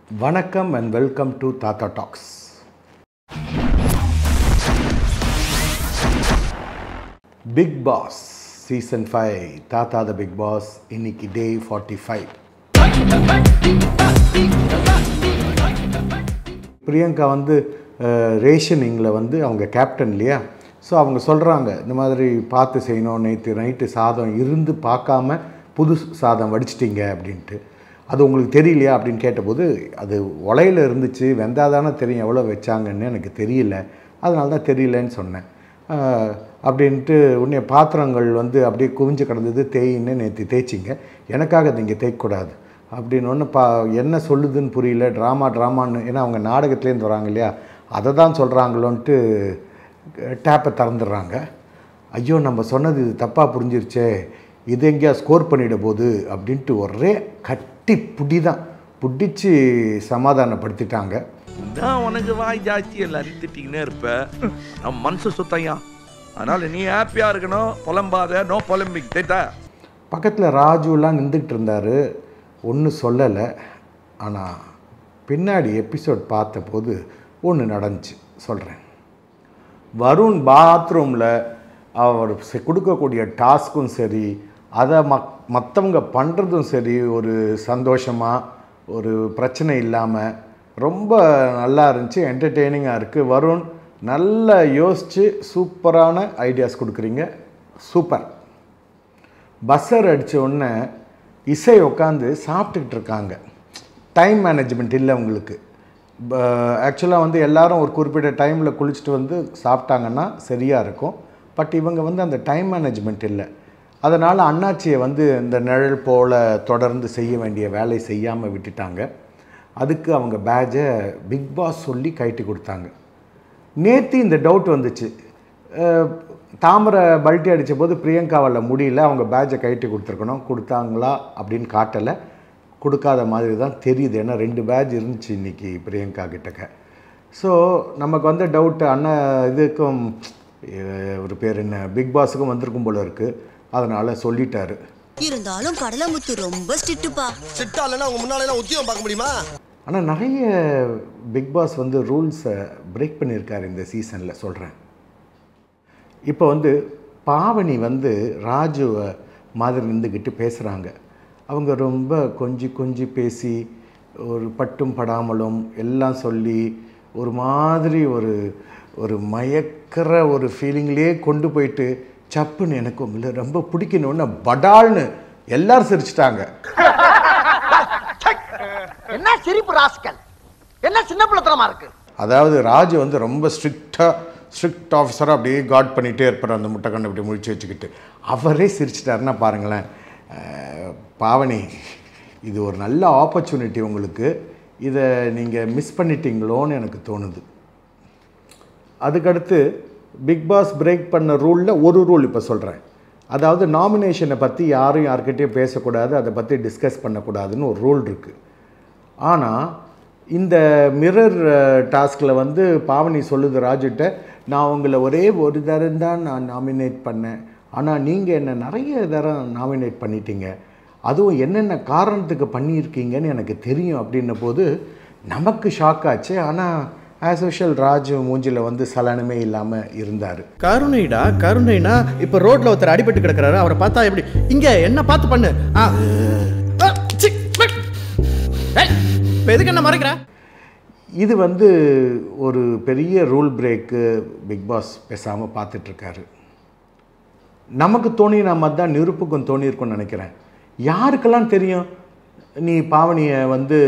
வணக்கம் and welcome to Thatha talks Bigg Boss season five Thatha the big pass இன்னைக்கு டே forty five Priyanka வந்து ரேஷனிங்கில் வந்து அவங்க கேப்டன் இல்லையா ஸோ அவங்க சொல்கிறாங்க இந்த மாதிரி பார்த்து செய்யணும் நேற்று நைட்டு சாதம் இருந்து பார்க்காம புது சாதம் வடிச்சிட்டிங்க அப்படின்ட்டு அது உங்களுக்கு தெரியலையா அப்படின்னு கேட்டபோது அது உலையில் இருந்துச்சு வெந்தாதானே தெரியும் எவ்வளோ வச்சாங்கன்னு எனக்கு தெரியல அதனால தான் தெரியலன்னு சொன்னேன் ஆஹ், அப்படின்ட்டு உன்னை பாத்திரங்கள் வந்து அப்படியே குவிஞ்சு கிடந்தது தேயின்னு நேற்று தேய்ச்சிங்க எனக்காக நீங்கள் தேய்க்கக்கூடாது அப்படின்னு ஒன்று பா என்ன சொல்லுதுன்னு புரியல ட்ராமா ட்ராமான்னு ஏன்னா அவங்க நாடகத்துலேருந்து வராங்க இல்லையா அதை தான் சொல்கிறாங்களோன்ட்டு டேப்பை திறந்துடுறாங்க ஐயோ நம்ம சொன்னது இது தப்பாக புரிஞ்சிருச்சே இது எங்கேயா ஸ்கோர் பண்ணிட போகுது அப்படின்ட்டு ஒரே கட்டி புடி தான் பிடிச்சி சமாதானப்படுத்திட்டாங்க நான் உனக்கு வாய் ஜாஸ்தி எல்லாரையும் திட்டிக்கினே இருப்ப நம்ம மனசு சுத்தையா அதனால நீ ஹாப்பியா இருக்கணும் புலம்பாத நோ புலம்பிக் தேட்டா பக்கத்தில் ராஜுலாம் நின்றுக்கிட்டு இருந்தார் ஒன்றும் சொல்லலை ஆனால் பின்னாடி எபிசோட் பார்த்தபோது ஒன்று நடந்துச்சு சொல்கிறேன் வருண் பாத்ரூமில் அவர் செ- கொடுக்கக்கூடிய டாஸ்க்கும் சரி அதை மக் மற்றவங்க பண்ணுறதும் சரி ஒரு சந்தோஷமாக ஒரு பிரச்சனை இல்லாமல் ரொம்ப நல்லா இருந்துச்சு என்டர்டெய்னிங்காக இருக்குது வருண் நல்லா யோசித்து சூப்பரான ஐடியாஸ் கொடுக்குறீங்க சூப்பர் பஸ்ஸர் அடித்த உடனே இசை உட்காந்து சாப்பிட்டுக்கிட்டு இருக்காங்க டைம் மேனேஜ்மெண்ட் இல்லை உங்களுக்கு ஆக்சுவலாக வந்து எல்லாரும் ஒரு குறிப்பிட்ட டைமில் குளிச்சுட்டு வந்து சாப்பிட்டாங்கன்னா சரியாக இருக்கும் பட் இவங்க வந்து அந்த டைம் மேனேஜ்மெண்ட் இல்லை அதனால் அண்ணாச்சியை வந்து இந்த நிழல் போல் தொடர்ந்து செய்ய வேண்டிய வேலை செய்யாமல் விட்டுட்டாங்க அதுக்கு அவங்க பேட்சை பிக் பாஸ் சொல்லி கழட்டி கொடுத்தாங்க நேற்று இந்த டவுட் வந்துச்சு அஹ், தாமரை பல்ட்டி அடித்த போது பிரியங்காவால் முடியல அவங்க பேட்சை கழட்டி கொடுத்துருக்கணும் கொடுத்தாங்களா அப்படின்னு காட்டலை கொடுக்காத மாதிரி தான் தெரியுது ஏன்னா ரெண்டு பேட்ச் இருந்துச்சு இன்றைக்கி பிரியங்கா கிட்டக்க ஸோ நமக்கு வந்த டவுட்டு அண்ணன் இதுக்கும் அஹ், ஒரு பேர் என்ன பிக் பாஸுக்கும் வந்திருக்கும் போல இருக்குது அதனால் சொல்லிட்டாரு இருந்தாலும் கடலமுத்து ரொம்ப ஸ்ட்ரிக்ட்டுப்பா சிட்டா இல்லைன்னா உங்க முன்னால எல்லாம் உத்தியோகம் பார்க்க முடியுமா ஆனால் நிறைய பிக் பாஸ் வந்து ரூல்ஸை பிரேக் பண்ணியிருக்காரு இந்த சீசனில் சொல்கிறேன் இப்போ வந்து பாவனி வந்து ராஜுவை மாதிரி நின்றுக்கிட்டு பேசுகிறாங்க அவங்க ரொம்ப கொஞ்சி கொஞ்சி பேசி ஒரு பட்டும் படாமலும் எல்லாம் சொல்லி ஒரு மாதிரி ஒரு ஒரு மயக்கிற ஒரு ஃபீலிங்லேயே கொண்டு போயிட்டு சப்புன்னு எனக்கு உங்களை ரொம்ப பிடிக்கணுன்னு படால்னு எல்லாரும் சிரிச்சிட்டாங்க என்ன சிரிப்பு ராஸ்கல் என்ன சின்ன பிள்ளைத்தனமா இருக்கு அதாவது ராஜு வந்து ரொம்ப ஸ்ட்ரிக்டாக ஸ்ட்ரிக்ட் ஆஃபீஸராக அப்படியே காட் பண்ணிகிட்டே இருப்பார் அந்த முட்டை கண்ணை இப்படி முழிச்சு வச்சுக்கிட்டு அவரே சிரிச்சிட்டாருன்னா பாருங்களேன் அஹ், பாவனி இது ஒரு நல்ல ஆப்பர்ச்சுனிட்டி உங்களுக்கு இதை நீங்கள் மிஸ் பண்ணிட்டீங்களோன்னு எனக்கு தோணுது அதுக்கடுத்து பிக் பாஸ் பிரேக் பண்ண ரூலில் ஒரு ரூல் இப்போ சொல்கிறேன் அதாவது நாமினேஷனை பற்றி யாரும் யார்கிட்டயும் பேசக்கூடாது அதை பற்றி டிஸ்கஸ் பண்ணக்கூடாதுன்னு ஒரு ரூல் இருக்குது ஆனால் இந்த மிரர் டாஸ்கில் வந்து பாவனி சொல்லுது ராஜுட்ட நான் உங்களை ஒரே ஒரு தரம் தான் நான் நாமினேட் பண்ணேன் ஆனால் நீங்கள் என்னை நிறைய தரம் நாமினேட் பண்ணிட்டீங்க அதுவும் என்னென்ன காரணத்துக்கு பண்ணியிருக்கீங்கன்னு எனக்கு தெரியும் அப்படின்ன போது நமக்கு ஷாக் ஆச்சு ஆனால் ஆஸ் யூஷுவல் ராஜு மூஞ்சில வந்து சலனமே இல்லாமல் இருந்தார் கருணைடா கருணைனா இப்ப ரோட்ல ஒருத்தர் அடிபட்டு கிடக்குறாரு அவரை பார்த்தா எப்படி இங்க என்ன பார்த்து பண்ணு ஆ. ஆ, சி, சி. ஏய், இப்ப எதுக்கு என்ன மறைக்கிற இது வந்து ஒரு பெரிய ரூல் பிரேக்கு பிக் பாஸ் பேசாமல் பார்த்துட்ருக்காரு நமக்கு தோணின மாதிரி தான் நிருப்புக்கும் தோணியிருக்கும்னு நினைக்கிறேன் யாருக்கெல்லாம் தெரியும் நீ பாவனியை வந்து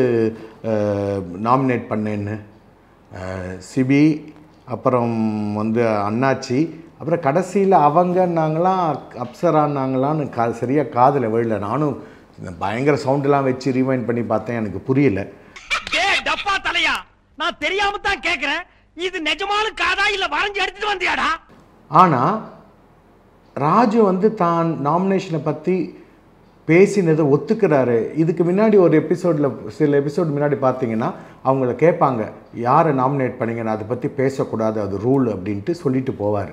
நாமினேட் பண்ணேன்னு அஹ், சிபி அப்புறம் வந்து அண்ணாச்சி அப்புறம் கடைசியில் அவங்கன்னாங்களாம் அப்சரான்னாங்களான்னு கா சரியாக காதில் விழல நானும் இந்த பயங்கர சவுண்டெல்லாம் வச்சு ரீவைண்ட் பண்ணி பார்த்தேன் எனக்கு புரியல டேய் டப்பா தலையா நான் தெரியாம தான் கேக்குறேன் இது நிஜமாலும் காதா இல்ல வரைஞ்சு எடுத்துட்டு வந்தியாடா ஆனால் ராஜு வந்து தான் நாமினேஷனை பற்றி பேசினதை ஒத்துக்கிறாரு இதுக்கு முன்னாடி ஒரு எபிசோடில் சில எபிசோட் முன்னாடி பார்த்தீங்கன்னா அவங்கள கேட்பாங்க யாரை நாமினேட் பண்ணீங்கன்னு அதை பற்றி பேசக்கூடாது அது ரூல் அப்படின்ட்டு சொல்லிட்டு போவார்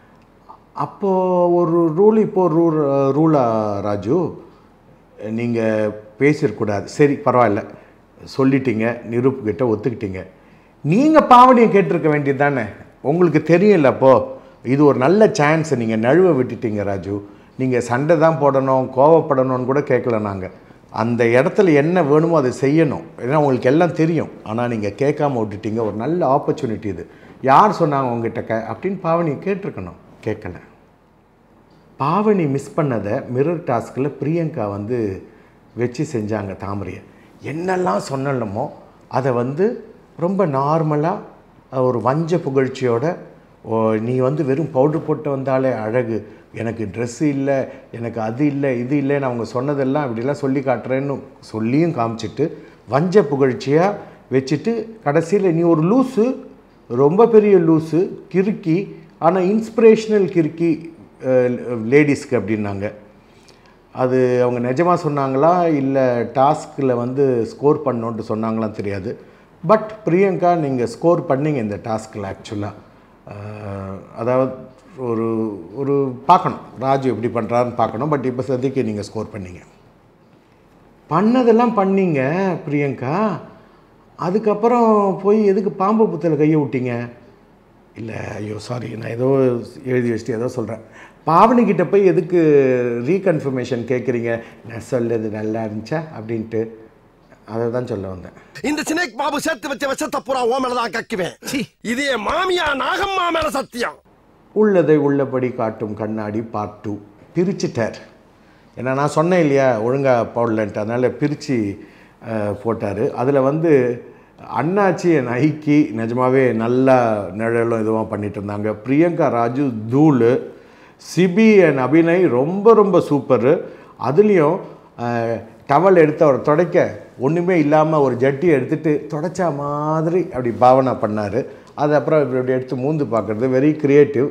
அப்போது ஒரு ரூல் இப்போது ரூல் ரூலா ராஜு நீங்கள் பேசியிருக்கூடாது சரி பரவாயில்ல சொல்லிட்டீங்க நிரூப் கிட்ட ஒத்துக்கிட்டீங்க நீங்கள் பாவனியை கேட்டிருக்க வேண்டியது தானே உங்களுக்கு தெரியல அப்போ இது ஒரு நல்ல சான்ஸ் நீங்கள் நழுவ விட்டுட்டீங்க ராஜு நீங்கள் சண்டை தான் போடணும் கோவப்படணும்னு கூட கேட்கல நாங்கள் அந்த இடத்துல என்ன வேணுமோ அதை செய்யணும் ஏன்னா உங்களுக்கு எல்லாம் தெரியும் ஆனால் நீங்கள் கேட்காம விட்டுட்டீங்க ஒரு நல்ல ஆப்பர்ச்சுனிட்டி இது யார் சொன்னாங்க உங்ககிட்ட கே அப்படின்னு பாவனியை கேட்டிருக்கணும் கேட்கல பாவனி மிஸ் பண்ணதை மிரர் டாஸ்கில் பிரியங்கா வந்து வச்சு செஞ்சாங்க தாமரையை என்னெல்லாம் சொன்னலமோ அதை வந்து ரொம்ப நார்மலாக ஒரு வஞ்ச புகழ்ச்சியோட ஓ, நீ வந்து வெறும் பவுடர் போட்டு வந்தாலே அழகு எனக்கு ட்ரெஸ்ஸு இல்லை எனக்கு அது இல்லை இது இல்லைன்னு அவங்க சொன்னதெல்லாம் இப்படிலாம் சொல்லி காட்டுறேன்னு சொல்லியும் காமிச்சிட்டு வஞ்ச புகழ்ச்சியாக வச்சுட்டு கடைசியில் நீ ஒரு லூஸு ரொம்ப பெரிய லூஸு கிறுக்கி ஆனால் இன்ஸ்பிரேஷனல் கிறுக்கி லேடிஸ்க்கு அப்படின்னாங்க அது அவங்க நிஜமாக சொன்னாங்களா இல்லை டாஸ்கில் வந்து ஸ்கோர் பண்ணோன்ட்டு சொன்னாங்களாம் தெரியாது பட் பிரியங்கா நீங்கள் ஸ்கோர் பண்ணீங்க இந்த டாஸ்கில் ஆக்சுவலாக அதாவது ஒரு ஒரு பார்க்கணும் ராஜு எப்படி பண்ணுறாருன்னு பார்க்கணும் பட் இப்போ சதிக்கு நீங்கள் ஸ்கோர் பண்ணீங்க பண்ணதெல்லாம் பண்ணீங்க பிரியங்கா அதுக்கப்புறம் போய் எதுக்கு பாம்பு புத்தில் கையை விட்டீங்க இல்லை ஐயோ சாரி நான் ஏதோ எழுதி வச்சுட்டு ஏதோ சொல்கிறேன் பாவனிக்கிட்ட போய் எதுக்கு ரீகன்ஃபர்மேஷன் கேட்குறீங்க நான் சொல்லது நல்லா இருந்துச்சா அப்படின்ட்டு அதை தான் சொல்ல வந்தேன் இந்த சினேக் பாபு சேர்த்து வச்ச விஷத்தை பூரா ஓ மேலதான் கக்குவேன் இதே மாமியா நாகம்மா மேல சத்தியம் உள்ளதை உள்ளபடி காட்டும் கண்ணாடி பார்ட் டூ பிரிச்சுட்டார் ஏன்னா நான் சொன்னேன் இல்லையா ஒழுங்காக போடலன்ட்டு அதனால் பிரித்து போட்டார் அதில் வந்து அண்ணாச்சி என் ஐக்கி நிஜமாவே நல்லா நிழலும் இதுவும் பண்ணிட்டு இருந்தாங்க பிரியங்கா ராஜு தூள் சிபி அண்ட் அபிநய் ரொம்ப ரொம்ப சூப்பரு அதுலேயும் டவல் எடுத்து அவர் துடைக்க ஒன்றுமே இல்லாமல் ஒரு ஜட்டி எடுத்துட்டு துடைச்சா மாதிரி அப்படி பாவனை பண்ணார் அது அப்புறம் இப்படி இப்படி எடுத்து மூந்து பார்க்குறது வெரி கிரியேட்டிவ்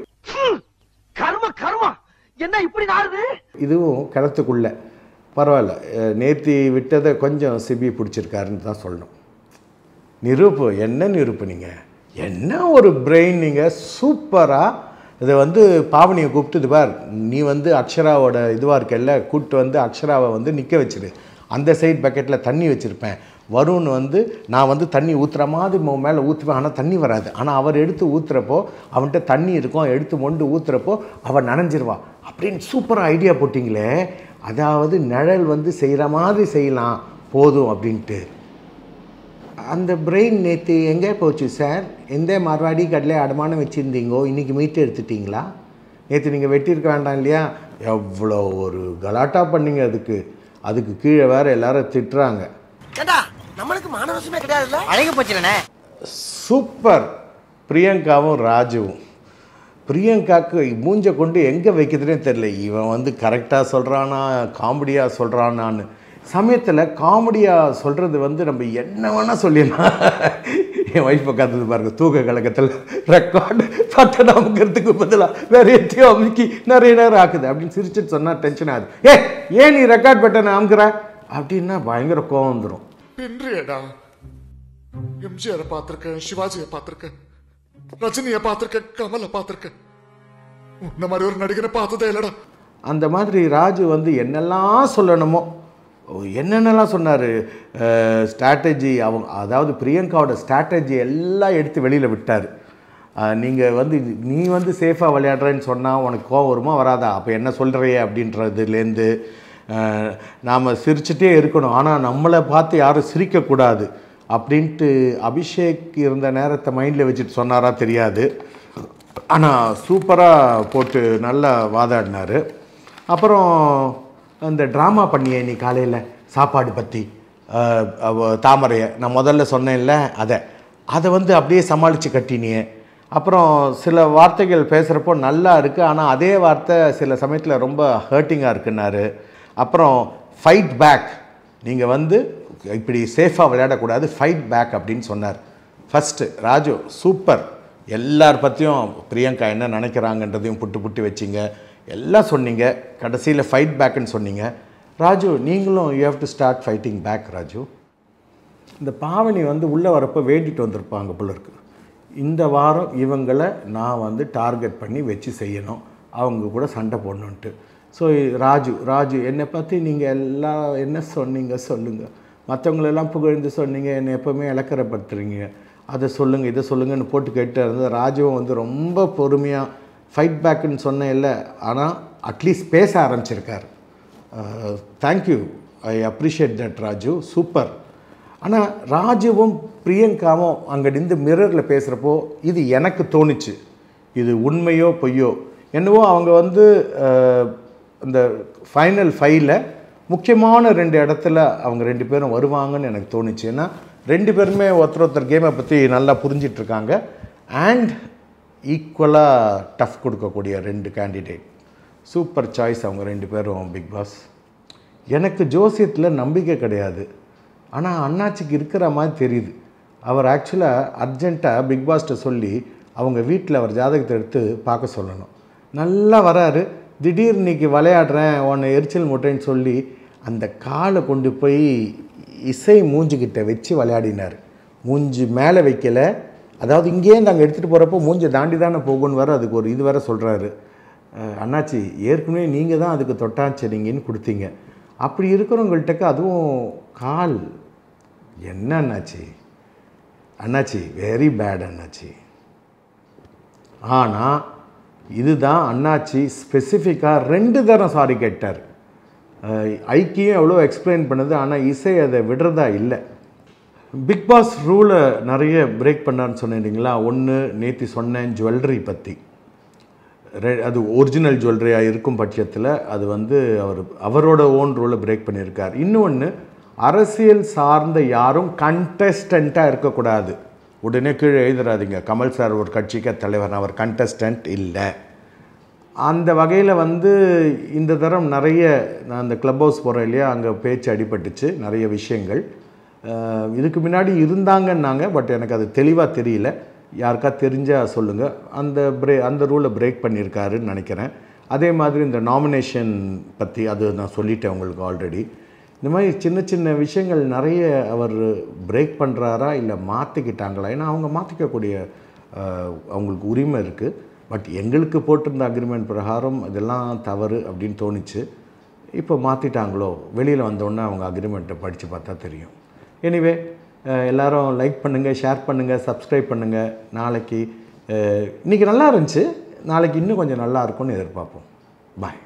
கர்ம கர்மா என்ன இப்படி நாடுது இதுவும் கிணத்துக்குள்ள பரவாயில்ல அஹ், நேத்தி விட்டதை கொஞ்சம் சிபி பிடிச்சிருக்காருன்னு தான் சொல்லணும் நிரூப்பு என்ன நிரூப்பு நீங்கள் என்ன ஒரு பிரெயின் நீங்கள் சூப்பராக இதை வந்து பாவனியை கூப்பிட்டு பார் நீ வந்து அக்ஷராவோட இதுவாக இருக்கல்ல கூப்பிட்டு வந்து அக்ஷராவை வந்து நிற்க வச்சிரு அந்த சைட் பக்கெட்டில் தண்ணி வச்சுருப்பேன் வருண் வந்து நான் வந்து தண்ணி ஊற்றுற மாதிரி உன் மேலே ஊற்றுவேன் ஆனால் தண்ணி வராது ஆனால் அவர் எடுத்து ஊற்றுறப்போ அவன்கிட்ட தண்ணி இருக்கும் எடுத்து மொண்டு ஊற்றுறப்போ அவன் நனைஞ்சிருவா அப்படின்னு சூப்பராக ஐடியா போட்டிங்களே அதாவது நிழல் வந்து செய்கிற மாதிரி செய்யலாம் போதும் அப்படின்ட்டு அந்த பிரெயின் நேற்று எங்கே போச்சு சார் எந்த மார்வாடி கடலை அடமானம் வச்சுருந்தீங்கோ இன்றைக்கி மீட்டு எடுத்துட்டீங்களா நேற்று நீங்கள் வெட்டியிருக்க வேண்டாம் இல்லையா எவ்வளோ ஒரு கலாட்டா பண்ணீங்க அதுக்கு அதுக்கு கீழே வேற எல்லாரும் திட்டுறாங்க ஏண்டா நம்மளுக்கு மானவசமே கிடையாதுல்ல அழகு போச்சுலண்ணே சூப்பர் பிரியங்காவும் ராஜுவும் பிரியங்காக்கு மூஞ்ச கொண்டு எங்கே வைக்கிறதுனே தெரில இவன் வந்து கரெக்டாக சொல்கிறானா காமெடியாக சொல்கிறானான்னு சமயத்தில் காமெடியாக சொல்கிறது வந்து நம்ம என்ன வேணால் சொல்லிடலாம் என் ஒய்ஃப் உட்காந்தது பாருங்க தூக்க கலக்கத்தில் ரெக்கார்டு பட்டை அமுக்கிறதுக்கு பதிலாக வேற எத்தையோ அமுக்கி நிறைய நேரம் ஆக்குது அப்படின்னு சிரிச்சுட்டு சொன்னால் டென்ஷன் ஆகுது ஏ ஏன் நீ ரெக்கார்ட் பட்டனை அமுக்குற அப்படின்னா பயங்கர கோவம் வந்துடும் பின்றியடா எம்ஜிஆரை பார்த்திருக்கேன் சிவாஜியை பார்த்திருக்கேன் ரஜினியை பார்த்திருக்கேன் கமலை பார்த்திருக்கேன் உன்ன மாதிரி ஒரு நடிகரை பார்த்ததே இல்லடா அந்த மாதிரி ராஜு வந்து என்னெல்லாம் சொல்லணுமோ என்னென்னலாம் சொன்னார் ஸ்ட்ராட்டஜி அவங்க அதாவது பிரியங்காவோட ஸ்ட்ராட்டஜி எல்லாம் எடுத்து வெளியில் விட்டார் நீங்கள் வந்து நீ வந்து சேஃபாக விளையாடுறேன்னு சொன்னால் உனக்கு கோவம் வருமா வராதா அப்போ என்ன சொல்கிறியே அப்படின்றதுலேருந்து நாம் சிரிச்சுட்டே இருக்கணும் ஆனால் நம்மளை பார்த்து யாரும் சிரிக்கக்கூடாது அப்படின்ட்டு அபிஷேக் இருந்த நேரத்தை மைண்டில் வச்சுட்டு சொன்னாரா தெரியாது ஆனால் சூப்பராக போட்டு நல்லா வாதாடினார் அப்புறம் அந்த ட்ராமா பண்ணியே நீ காலையில் சாப்பாடு பற்றி தாமரையை நான் முதல்ல சொன்னேன்ல அதை அதை வந்து அப்படியே சமாளித்து கட்டினியே அப்புறம் சில வார்த்தைகள் பேசுகிறப்போ நல்லா இருக்குது ஆனால் அதே வார்த்தை சில சமயத்தில் ரொம்ப ஹர்ட்டிங்காக இருக்குன்னாரு அப்புறம் ஃபைட் பேக் நீங்கள் வந்து இப்படி சேஃபாக விளையாடக்கூடாது ஃபைட் பேக் அப்படின்னு சொன்னார் ஃபஸ்ட்டு ராஜு சூப்பர் எல்லார் பற்றியும் பிரியங்கா என்ன நினைக்கிறாங்கன்றதையும் புட்டு புட்டு வச்சிங்க எல்லாம் சொன்னீங்க கடைசியில் ஃபைட் பேக்குன்னு சொன்னீங்க ராஜு நீங்களும் you have to start fighting back Raju இந்த பாவனி வந்து உள்ளே வரப்போ வேண்டிட்டு வந்திருப்பாங்க போல இருக்கு இந்த வாரம் இவங்களை நான் வந்து டார்கெட் பண்ணி வச்சு செய்யணும் அவங்க கூட சண்டை போடணுன்ட்டு ஸோ ராஜு ராஜு என்னை பற்றி நீங்கள் எல்லாம் என்ன சொன்னீங்க சொல்லுங்கள் மற்றவங்களெல்லாம் புகழ்ந்து சொன்னீங்க என்னை எப்போவுமே இலக்கரப்படுத்துறீங்க அதை சொல்லுங்கள் இதை சொல்லுங்கன்னு போட்டு கேட்டு இருந்தது ராஜுவும் வந்து ரொம்ப பொறுமையாக ஃபைட் பேக்குன்னு சொன்னேன் இல்லை ஆனால் அட்லீஸ்ட் பேச ஆரம்பிச்சிருக்கார் thank you I appreciate that Raju super ஆனால் ராஜுவும் பிரியங்காவும் அங்கே நின்று மிரரில் பேசுகிறப்போ இது எனக்கு தோணுச்சு இது உண்மையோ பொய்யோ என்னவோ அவங்க வந்து அஹ், இந்த ஃபைனல் ஃபைவ்ல முக்கியமான ரெண்டு இடத்துல அவங்க ரெண்டு பேரும் வருவாங்கன்னு எனக்கு தோணுச்சு ஏன்னா ரெண்டு பேருமே ஒருத்தர் ஒருத்தர் கேமை பற்றி நல்லா புரிஞ்சிட்டு இருக்காங்க அண்ட் ஈக்குவலாக டஃப் கொடுக்கக்கூடிய ரெண்டு கேண்டிடேட் சூப்பர் சாய்ஸ் அவங்க ரெண்டு பேரும் பிக் பாஸ் எனக்கு ஜோசியத்தில் நம்பிக்கை கிடையாது ஆனால் அண்ணாச்சிக்கு இருக்கிற மாதிரி தெரியுது அவர் ஆக்சுவலாக அர்ஜென்ட்டாக பிக் பாஸ்ட்டை சொல்லி அவங்க வீட்டில் அவர் ஜாதகத்தை எடுத்து பார்க்க சொல்லணும் நல்லா வராரு திடீர் இன்னைக்கு விளையாடுறேன் உன்னை எரிச்சல் முட்டைன்னு சொல்லி அந்த காலை கொண்டு போய் இசை மூஞ்சிக்கிட்ட வச்சு விளையாடினார் மூஞ்சி மேலே வைக்கல அதாவது இங்கேருந்து அங்கே எடுத்துகிட்டு போகிறப்போ மூஞ்சி தாண்டி தானே போகும்னு வர அதுக்கு ஒரு இது வேற சொல்கிறாரு அஹ் அண்ணாச்சி ஏற்கனவே நீங்கள் தான் அதுக்கு தொட்டாச்சரிங்கன்னு கொடுத்தீங்க அப்படி இருக்கிறவங்கள்ட்டக்க அதுவும் கால் என்ன அண்ணாச்சி அண்ணாச்சி வெரி பேட் அண்ணாச்சி ஆனால் இதுதான் அண்ணாச்சி ஸ்பெசிஃபிக்காக ரெண்டு தரம் சாரி கேட்டார் அஹ் ஐக்கியம் எவ்வளோ எக்ஸ்பிளைன் பண்ணுது ஆனால் இசை அதை விடுறதா இல்லை பிக் பாஸ் ரூலை நிறைய பிரேக் பண்ணார்னு சொன்னீங்களா ஒன்று நேற்று சொன்னேன் ஜுவல்லரி பற்றி ரெ- அது ஒரிஜினல் ஜுவல்லரியாக இருக்கும் பட்சத்தில் அது வந்து அவர் அவரோட ஓன் ரூலை பிரேக் பண்ணியிருக்கார் இன்னொன்று அரசியல் சார்ந்த யாரும் கண்டஸ்டண்ட்டாக இருக்கக்கூடாது உடனே கீழே எழுதுறாதீங்க கமல் சார் ஒரு கட்சிக்கு தலைவர் அவர் கண்டஸ்டன்ட் இல்லை அந்த வகையில் வந்து இந்த தரம் நிறைய நான் அந்த க்ளப் ஹவுஸ் போகிறேன் இல்லையா அங்கே பேச்சு அடிபட்டுச்சு நிறைய விஷயங்கள் அஹ் இதுக்கு முன்னாடி இருந்தாங்கன்னாங்க பட் எனக்கு அது தெளிவாக தெரியல யாருக்கா தெரிஞ்சால் சொல்லுங்கள் அந்த பிரே அந்த ரூலை பிரேக் பண்ணியிருக்காருன்னு நினைக்கிறேன் அதே மாதிரி இந்த நாமினேஷன் பற்றி அது நான் சொல்லிட்டேன் உங்களுக்கு ஆல்ரெடி இந்த மாதிரி சின்ன சின்ன விஷயங்கள் நிறைய அவர் பிரேக் பண்ணுறாரா இல்லை மாற்றிக்கிட்டாங்களா ஏன்னா அவங்க மாற்றிக்கக்கூடிய அஹ், அவங்களுக்கு உரிமை இருக்குது பட் எங்களுக்கு போட்டிருந்த அக்ரிமெண்ட் பிரகாரம் இதெல்லாம் தவறு அப்படின்னு தோணுச்சு இப்போ மாற்றிட்டாங்களோ வெளியில் வந்தோடனே அவங்க அக்ரிமெண்ட்டை படித்து பார்த்தா தெரியும் எனிவே எல்லாரும் லைக் பண்ணுங்கள் ஷேர் பண்ணுங்கள் சப்ஸ்கிரைப் பண்ணுங்கள் நாளைக்கு அஹ், இன்னைக்கு நல்லா இருந்துச்சு நாளைக்கு இன்னும் கொஞ்சம் நல்லா இருக்கும்னு எதிர்பார்ப்போம் பாய்